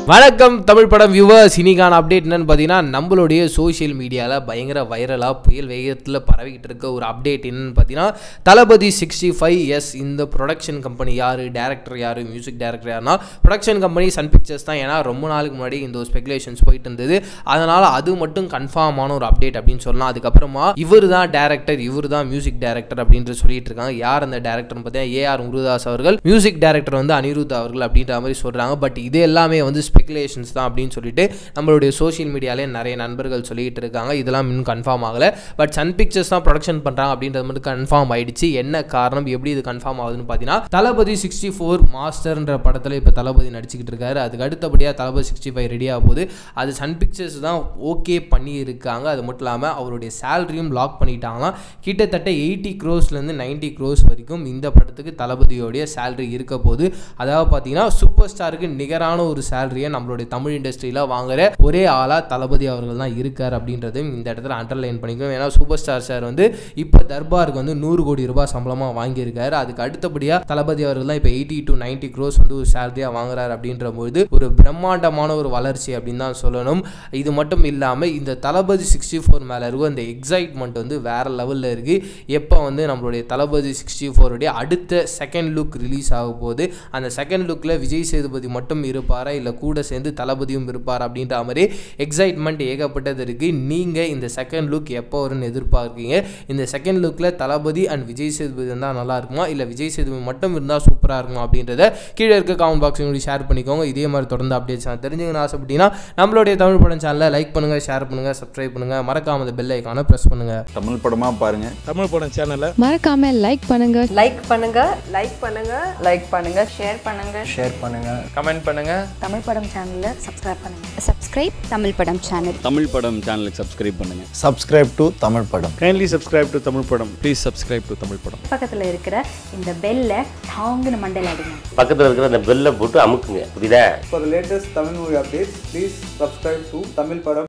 வணக்கம் தமிழ் படம் வியூவர்ஸ் இன்னைக்கான அப்டேட் என்னன்னு பார்த்தீங்கன்னா நம்மளுடைய சோஷியல் மீடியாவில் பயங்கர வைரலாக புயல் வேகத்தில் பரவிக்கிட்டு இருக்க ஒரு அப்டேட் என்னன்னு பார்த்தீங்கன்னா தளபதி சிக்ஸ்டி ஃபைவ் எஸ் இந்த ப்ரொடக்ஷன் கம்பெனி யார் டேரக்டர் யார் மியூசிக் டேரக்டர் யாருன்னா ப்ரொடக்ஷன் கம்பெனி சன் பிக்சர்ஸ் தான் ஏன்னா ரொம்ப நாளுக்கு முன்னாடி இந்த ஒரு ஸ்பெகுலேஷன்ஸ் போயிட்டு இருந்தது அதனால் அது மட்டும் கன்ஃபார்மான ஒரு அப்டேட் அப்படின்னு சொல்லலாம் அதுக்கப்புறமா இவர் தான் டேரக்டர் இவர் தான் மியூசிக் டேரக்டர் அப்படின்ட்டு சொல்லிட்டு இருக்காங்க யார் அந்த டேரக்டர்னு பார்த்தீங்கன்னா ஏஆர் முருதாஸ் அவர்கள் மியூசிக் டேரக்டர் வந்து அனிருத் அவர்கள் அப்படின்ற மாதிரி சொல்கிறாங்க பட் இது எல்லாமே வந்து ஸ்பெகுலேஷன்ஸ் தான் அப்படின்னு சொல்லிட்டு நம்மளுடைய சோஷியல் மீடியாலே நிறைய நண்பர்கள் சொல்லிட்டு இருக்காங்க இதெல்லாம் இன்னும் கன்ஃபார்ம் ஆகலை பட் சன் பிக்சர்ஸ் தான் ப்ரொடக்ஷன் பண்ணுறாங்க அப்படின்றது மட்டும் கன்ஃபார்ம் ஆயிடுச்சு என்ன காரணம் எப்படி இது கன்ஃபார்ம் ஆகுதுன்னு பார்த்தீங்கன்னா தளபதி சிக்ஸ்டி ஃபோர் மாஸ்டர்ன்ற படத்தில் இப்போ தளபதி நடிச்சுக்கிட்டு இருக்காரு அதுக்கு அடுத்தபடியாக தளபதி சிக்ஸ்டி ஃபைவ் ரெடி ஆக போகுது அது சன் பிக்சர்ஸ் தான் ஓகே பண்ணியிருக்காங்க அது மட்டும் இல்லாமல் அவருடைய சேலரியும் லாக் பண்ணிட்டாங்களாம் கிட்டத்தட்ட எயிட்டி க்ரோஸ்லேருந்து நைன்ட்டி க்ரோஸ் வரைக்கும் இந்த படத்துக்கு தளபதியோடைய சேலரி இருக்க போது அதாவது பார்த்தீங்கன்னா சூப்பர் ஸ்டாருக்கு நிகரான ஒரு சேலரியை நம்மளுடைய தமிழ் இண்டஸ்ட்ரியில் வாங்குற ஒரே ஆளாக தளபதி அவர்கள் தான் இருக்கார் அப்படின்றதையும் இந்த இடத்துல அண்டர்லைன் பண்ணிக்கணும் ஏன்னா சூப்பர் ஸ்டார் சார் வந்து இப்போ தர்பாருக்கு வந்து நூறு கோடி ரூபாய் சம்பளமாக வாங்கியிருக்காரு அதுக்கு அடுத்தபடியாக தளபதி அவர்கள் தான் இப்போ எயிட்டி டு நைன்ட்டி க்ரோஸ் வந்து ஒரு சேலரியாக வாங்குறாரு அப்படின்ற போது ஒரு பிரம்மாண்டமான ஒரு வளர்ச்சி அப்படின்னு தான் சொல்லணும் இது மட்டும் இல்லாமல் இந்த தளபதி சிக்ஸ்டி ஃபோர் மேலே இருக்கும் அந்த எக்ஸைட்மெண்ட் வந்து வேற லெவலில் இருக்குது எப்போ வந்து நம்மளுடைய தளபதி சிக்ஸ்டி ஃபோருடைய அடுத்த செகண்ட் லுக் ரிலீஸ் ஆக போகுது அந்த செகண்ட் லுக்கில் விஜய் சேதுபதி மட்டும் இருப்பாரா இல்லை கூட சேர்ந்து தளபதியும் இருப்பார் அப்படின்ற மாதிரி எக்ஸைட்மெண்ட் ஏகப்பட்டது இருக்குது நீங்கள் இந்த செகண்ட் லுக் எப்போ வரும்னு எதிர்பார்க்கீங்க இந்த செகண்ட் லுக்கில் தளபதி அண்ட் விஜய் சேதுபதி இருந்தால் நல்லா இருக்குமா இல்லை விஜய் சேதுபதி மட்டும் இருந்தால் சூப்பராக இருக்குமா அப்படின்றத கீழே இருக்க காமெண்ட் பாக்ஸ் ஷேர் பண்ணிக்கோங்க இதே மாதிரி தொடர்ந்து அப்டேட்ஸ் நான் தெரிஞ்சுக்கணும் ஆசைப்பட்டீங்கன்னா நம்மளுடைய தமிழ் படம் சேனலை லைக் பண்ணுங்கள் ஷேர் பண்ணுங்கள் சப்ஸ்கிரைப் பண்ணுங்கள் மறக்காம அந்த பெல் ஐக்கானை ப்ரெஸ் பண்ணுங்கள் தமிழ் படமாக பாருங்கள் தமிழ் படம் சேனலை மறக்காம லைக் பண்ணுங்க லைக் பண்ணுங்க லைக் பண்ணுங்க லைக் பண்ணுங்க ஷேர் பண்ணுங்க ஷேர் பண்ணுங்க கமெண்ட் பண்ணுங்கள் தமிழ் படம் சேனலை சப்ஸ்கிரைப் பண்ணுங்க சப்ஸ்கிரைப் தமிழ் படம் சேனல் தமிழ் படம் சேனலுக்கு சப்ஸ்கிரைப் பண்ணுங்க சப்ஸ்கிரைப் டு தமிழ் படம் கைண்ட்லி சப்ஸ்கிரைப் டு தமிழ் படம் ப்ளீஸ் சப்ஸ்கிரைப் டு தமிழ் படம் பக்கத்துல இருக்கிற இந்த பெல்ல டாங்குன்னு மண்டையில் அடிங்க பக்கத்தில் இருக்கிற அந்த பெல்லை போட்டு அமுக்குங்க புரியுதா For the latest Tamil movie updates, please subscribe to Tamil Padam